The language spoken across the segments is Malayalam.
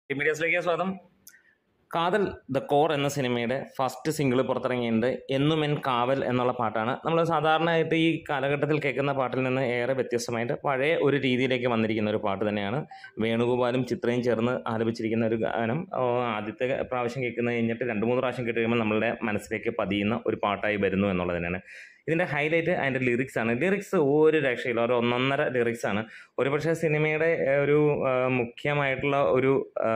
മീഡിയസിലേക്ക് സ്വാഗതം കാതൽ ദ കോർ എന്ന സിനിമയുടെ ഫസ്റ്റ് സിംഗിൾ പുറത്തിറങ്ങിയിട്ടുണ്ട് എന്നും എൻ കാവൽ എന്നുള്ള പാട്ടാണ് നമ്മൾ സാധാരണയായിട്ട് ഈ കാലഘട്ടത്തിൽ കേൾക്കുന്ന പാട്ടിൽ നിന്ന് ഏറെ വ്യത്യസ്തമായിട്ട് പഴയ ഒരു രീതിയിലേക്ക് വന്നിരിക്കുന്ന ഒരു പാട്ട് തന്നെയാണ് വേണുഗോപാലും ചിത്രയും ചേർന്ന് ആലപിച്ചിരിക്കുന്ന ഒരു ഗാനം ആ, ആദ്യത്തെ പ്രാവശ്യം കേൾക്കുന്നത് കഴിഞ്ഞിട്ട് രണ്ട് മൂന്ന് പ്രാവശ്യം കേട്ട് കഴിയുമ്പോൾ നമ്മളുടെ മനസ്സിലേക്ക് പതിയുന്ന ഒരു പാട്ടായി വരുന്നു എന്നുള്ളത് തന്നെയാണ് ഇതിൻ്റെ ഹൈലൈറ്റ് അതിൻ്റെ ലിറിക്സ് ആണ് ലിറിക്സ് ഒരു രക്ഷയില്ല ഒരു ഒന്നൊന്നര ലിറിക്സ് ആണ് ഒരുപക്ഷെ സിനിമയുടെ ഏഹ്, ഒരു ആ, മുഖ്യമായിട്ടുള്ള ഒരു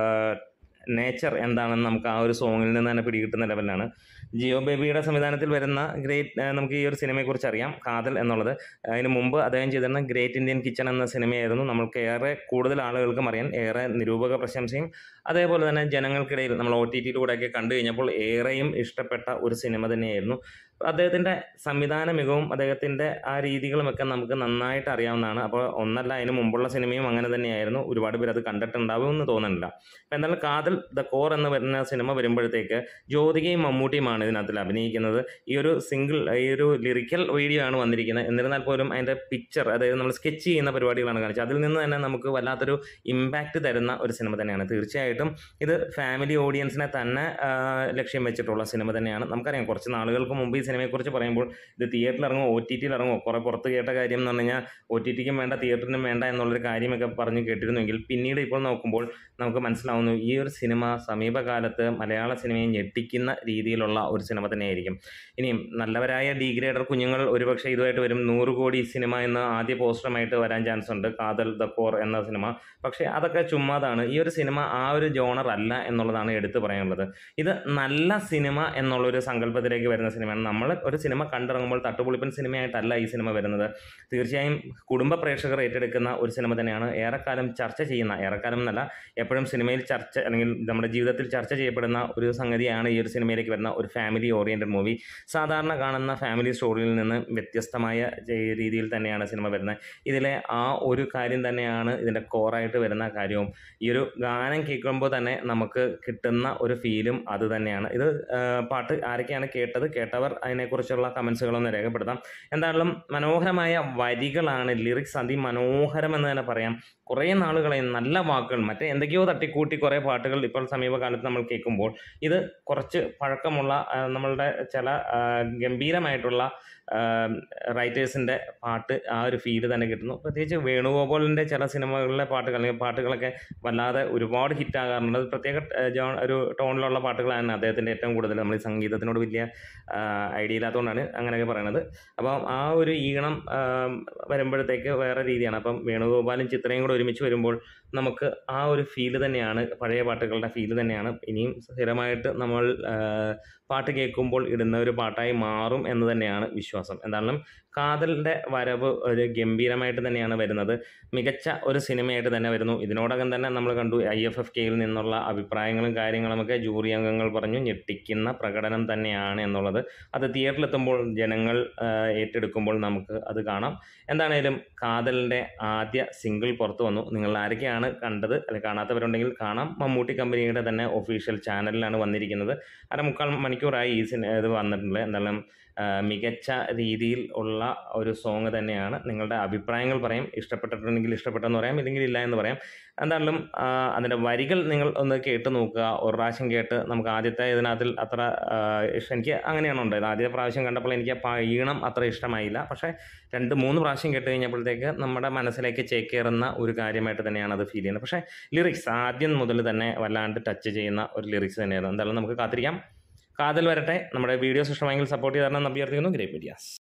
നേച്ചർ എന്താണെന്ന് നമുക്ക് ആ ഒരു സോങ്ങിൽ നിന്ന് തന്നെ പിടികിട്ടുന്ന ലെവലിലാണ് ജിയോ ബേബിയുടെ സംവിധാനത്തിൽ വരുന്ന ഗ്രേറ്റ് നമുക്ക് ഈ ഒരു സിനിമയെക്കുറിച്ച് അറിയാം കാതൽ എന്നുള്ളത് അതിന് മുമ്പ് അദ്ദേഹം ചെയ്തിരുന്ന ഗ്രേറ്റ് ഇന്ത്യൻ കിച്ചൺ എന്ന സിനിമയായിരുന്നു നമ്മൾക്ക് ഏറെ കൂടുതൽ ആളുകൾക്കും അറിയാം ഏറെ നിരൂപക പ്രശംസയും അതേപോലെ തന്നെ ജനങ്ങൾക്കിടയിൽ നമ്മൾ ഒ ടി ടിയിലൂടെയൊക്കെ കണ്ടു കഴിഞ്ഞപ്പോൾ ഏറെയും ഇഷ്ടപ്പെട്ട ഒരു സിനിമ തന്നെയായിരുന്നു അദ്ദേഹത്തിൻ്റെ സംവിധാന മികവും അദ്ദേഹത്തിൻ്റെ ആ രീതികളുമൊക്കെ നമുക്ക് നന്നായിട്ട് അറിയാവുന്നതാണ് അപ്പോൾ ഒന്നല്ല അതിന് മുമ്പുള്ള സിനിമയും അങ്ങനെ തന്നെയായിരുന്നു ഒരുപാട് പേര് അത് കണ്ടിട്ടുണ്ടാവുമെന്ന് തോന്നുന്നില്ല അപ്പോൾ എന്തായാലും കാതൽ ദ കോർ എന്ന് വരുന്ന സിനിമ വരുമ്പോഴത്തേക്ക് ജ്യോതികയും മമ്മൂട്ടിയുമാണ് ഇതിനകത്തിൽ അഭിനയിക്കുന്നത് ഈ ഒരു സിംഗിൾ ഈ ഒരു ലിറിക്കൽ വീഡിയോ ആണ് വന്നിരിക്കുന്നത് എന്നിരുന്നാൽ പോലും അതിൻ്റെ പിക്ചർ അതായത് നമ്മൾ സ്കെച്ച് ചെയ്യുന്ന പരിപാടികളാണ് കാണിച്ചത് അതിൽ നിന്ന് തന്നെ നമുക്ക് വല്ലാത്തൊരു ഇമ്പാക്റ്റ് തരുന്ന ഒരു സിനിമ തന്നെയാണ് തീർച്ചയായിട്ടും ഇത് ഫാമിലി ഓഡിയൻസിനെ തന്നെ ആ, ലക്ഷ്യം വെച്ചിട്ടുള്ള സിനിമ തന്നെയാണ് നമുക്കറിയാം കുറച്ച് നാളുകൾക്ക് മുമ്പ് ഈ സിനിമയെക്കുറിച്ച് പറയുമ്പോൾ ഇത് തിയേറ്ററിൽ ഇറങ്ങുമോ ഒ ടി ടിയിൽ ഇറങ്ങുമോ കുറേ പുറത്ത് കേട്ട കാര്യം എന്ന് പറഞ്ഞു കഴിഞ്ഞാൽ ഒ ടി ടിക്കും വേണ്ട തിയേറ്ററിനും വേണ്ട എന്നുള്ളൊരു കാര്യമൊക്കെ പറഞ്ഞ് കേട്ടിരുന്നെങ്കിൽ പിന്നീട് ഇപ്പോൾ നോക്കുമ്പോൾ നമുക്ക് മനസ്സിലാവുന്നു ഈ ഒരു സിനിമ സമീപകാലത്ത് മലയാള സിനിമയെ ഞെട്ടിക്കുന്ന രീതിയിലുള്ള ഒരു സിനിമ തന്നെയായിരിക്കും ഇനിയും നല്ലവരായ ഡീഗ്രേഡർ കുഞ്ഞുങ്ങൾ ഒരുപക്ഷെ ഇതുമായിട്ട് വരും നൂറ് കോടി സിനിമ എന്ന് ആദ്യ പോസ്റ്ററുമായിട്ട് വരാൻ ചാൻസ് ഉണ്ട് കാതൽ ദ കോർ എന്ന സിനിമ പക്ഷേ അതൊക്കെ ചുമ്മാതാണ് ഈ ഒരു സിനിമ ആ ഒരു ജോണർ അല്ല എന്നുള്ളതാണ് എടുത്തു പറയാനുള്ളത് ഇത് നല്ല സിനിമ എന്നുള്ളൊരു സങ്കല്പത്തിലേക്ക് വരുന്ന സിനിമയാണ് നമ്മൾ ഒരു സിനിമ കണ്ടിറങ്ങുമ്പോൾ തട്ടുപൊളിപ്പൻ സിനിമയായിട്ടല്ല ഈ സിനിമ വരുന്നത് തീർച്ചയായും കുടുംബ പ്രേക്ഷകർ ഏറ്റെടുക്കുന്ന ഒരു സിനിമ തന്നെയാണ് ഏറെക്കാലം ചർച്ച ചെയ്യുന്ന ഏറെക്കാലം എന്നല്ല എപ്പോഴും സിനിമയിൽ ചർച്ച അല്ലെങ്കിൽ നമ്മുടെ ജീവിതത്തിൽ ചർച്ച ചെയ്യപ്പെടുന്ന ഒരു സംഗതിയാണ് ഈ ഒരു സിനിമയിലേക്ക് വരുന്ന ഒരു ഫാമിലി ഓറിയൻറ്റഡ് മൂവി സാധാരണ കാണുന്ന ഫാമിലി സ്റ്റോറിയിൽ നിന്ന് വ്യത്യസ്തമായ ജെ- രീതിയിൽ തന്നെയാണ് സിനിമ വരുന്നത് ഇതിലെ ആ ഒരു കാര്യം തന്നെയാണ് ഇതിൻ്റെ കോറായിട്ട് വരുന്ന കാര്യവും ഈ ഒരു ഗാനം കേൾക്കുമ്പോൾ തന്നെ നമുക്ക് കിട്ടുന്ന ഒരു ഫീലും അത് തന്നെയാണ് ഇത് ആ, പാട്ട് ആരൊക്കെയാണ് കേട്ടത് കേട്ടവർ അതിനെക്കുറിച്ചുള്ള കമൻസുകളൊന്ന് രേഖപ്പെടുത്താം എന്തായാലും മനോഹരമായ വരികളാണ് ലിറിക്സ് അതിമനോഹരം എന്ന് തന്നെ പറയാം കുറേ നാളുകളെ നല്ല വാക്കുകൾ മറ്റേ എന്തൊക്കെയോ തട്ടിക്കൂട്ടി കുറേ പാട്ടുകൾ ഇപ്പോൾ സമീപകാലത്ത് നമ്മൾ കേൾക്കുമ്പോൾ ഇത് കുറച്ച് പഴക്കമുള്ള ആ, നമ്മളുടെ ചില ആ, ഗംഭീരമായിട്ടുള്ള റൈറ്റേഴ്സിൻ്റെ പാട്ട് ആ ഒരു ഫീല് തന്നെ കിട്ടുന്നു പ്രത്യേകിച്ച് വേണുഗോപാലിൻ്റെ ചില സിനിമകളിലെ പാട്ടുകൾ അല്ലെങ്കിൽ പാട്ടുകളൊക്കെ വല്ലാതെ ഒരുപാട് ഹിറ്റ് ആകാറുണ്ട് അത് പ്രത്യേക ആ, ജോ- ഒരു ടോണിലുള്ള പാട്ടുകളാണ് അദ്ദേഹത്തിൻ്റെ ഏറ്റവും കൂടുതൽ നമ്മൾ ഈ സംഗീതത്തിനോട് വലിയ ഐഡിയ ഇല്ലാത്തതുകൊണ്ടാണ് അങ്ങനെയൊക്കെ പറയണത് അപ്പം ആ ഒരു ഈണം ആ, വരുമ്പോഴത്തേക്ക് വേറെ രീതിയാണ് അപ്പം വേണുഗോപാലും ചിത്രയും കൂടെ ഒരുമിച്ച് വരുമ്പോൾ നമുക്ക് ആ ഒരു ഫീല് തന്നെയാണ് പഴയ പാട്ടുകളുടെ ഫീല് തന്നെയാണ് ഇനിയും സ്ഥിരമായിട്ട് നമ്മൾ ആ, പാട്ട് കേൾക്കുമ്പോൾ ഇടുന്ന ഒരു പാട്ടായി മാറും എന്ന് തന്നെയാണ് വിശ്വാസം എന്തായാലും കാതലിൻ്റെ വരവ് ഒരു ഗംഭീരമായിട്ട് തന്നെയാണ് വരുന്നത് മികച്ച ഒരു സിനിമയായിട്ട് തന്നെ വരുന്നു ഇതിനോടകം തന്നെ നമ്മൾ കണ്ടു ഐ എഫ് എഫ് കെയിൽ നിന്നുള്ള അഭിപ്രായങ്ങളും കാര്യങ്ങളുമൊക്കെ ജൂറി അംഗങ്ങൾ പറഞ്ഞു ഞെട്ടിക്കുന്ന പ്രകടനം തന്നെയാണ് എന്നുള്ളത് അത് തിയേറ്ററിലെത്തുമ്പോൾ ജനങ്ങൾ ആ, ഏറ്റെടുക്കുമ്പോൾ നമുക്ക് അത് കാണാം എന്താണേലും കാതലിൻ്റെ ആദ്യ സിംഗിൾ പുറത്തു വന്നു നിങ്ങൾ ആരൊക്കെയാണ് കണ്ടത് അല്ലെങ്കിൽ കാണാത്തവരുണ്ടെങ്കിൽ കാണാം മമ്മൂട്ടി കമ്പനിയുടെ തന്നെ ഒഫീഷ്യൽ ചാനലിലാണ് വന്നിരിക്കുന്നത് അര മുക്കാൽ മണിക്കൂറായി ഈ സിനിമ ഇത് വന്നിട്ടുണ്ട് എന്തായാലും ആ, മികച്ച രീതിയിൽ ഉള്ള ഒരു സോങ് തന്നെയാണ് നിങ്ങളുടെ അഭിപ്രായങ്ങൾ പറയാം ഇഷ്ടപ്പെട്ടിട്ടുണ്ടെങ്കിൽ ഇഷ്ടപ്പെട്ടെന്ന് പറയാം ഇല്ലെങ്കിൽ ഇല്ല എന്ന് പറയാം എന്തായാലും ആ, അതിൻ്റെ വരികൾ നിങ്ങൾ ഒന്ന് കേട്ട് നോക്കുക ഒരു പ്രാവശ്യം കേട്ട് നമുക്ക് ആദ്യത്തെ ഇതിനകത്തിൽ അത്ര ആ, ഇഷ്ടം എനിക്ക് അങ്ങനെയാണ് ഉണ്ടായത് ആദ്യത്തെ പ്രാവശ്യം കണ്ടപ്പോൾ എനിക്ക് ആ പ- ഈണം അത്ര ഇഷ്ടമായില്ല പക്ഷേ രണ്ട് മൂന്ന് പ്രാവശ്യം കേട്ട് കഴിഞ്ഞപ്പോഴത്തേക്ക് നമ്മുടെ മനസ്സിലേക്ക് ചേക്കേറുന്ന ഒരു കാര്യമായിട്ട് തന്നെയാണ് അത് ഫീൽ ചെയ്യുന്നത് പക്ഷേ ലിറിക്സ് ആദ്യം മുതൽ തന്നെ വല്ലാണ്ട് ടച്ച് ചെയ്യുന്ന ഒരു ലിറിക്സ് തന്നെയായിരുന്നു എന്തായാലും നമുക്ക് കാത്തിരിക്കാം കാതൽ വരട്ടെ നമ്മുടെ വീഡിയോസ് ഇഷ്ടമെങ്കിൽ സപ്പോർട്ട് ചെയ്ത് തരണം എന്ന് അഭ്യർത്ഥിക്കുന്നു ഗ്രേറ്റ് മീഡിയാസ്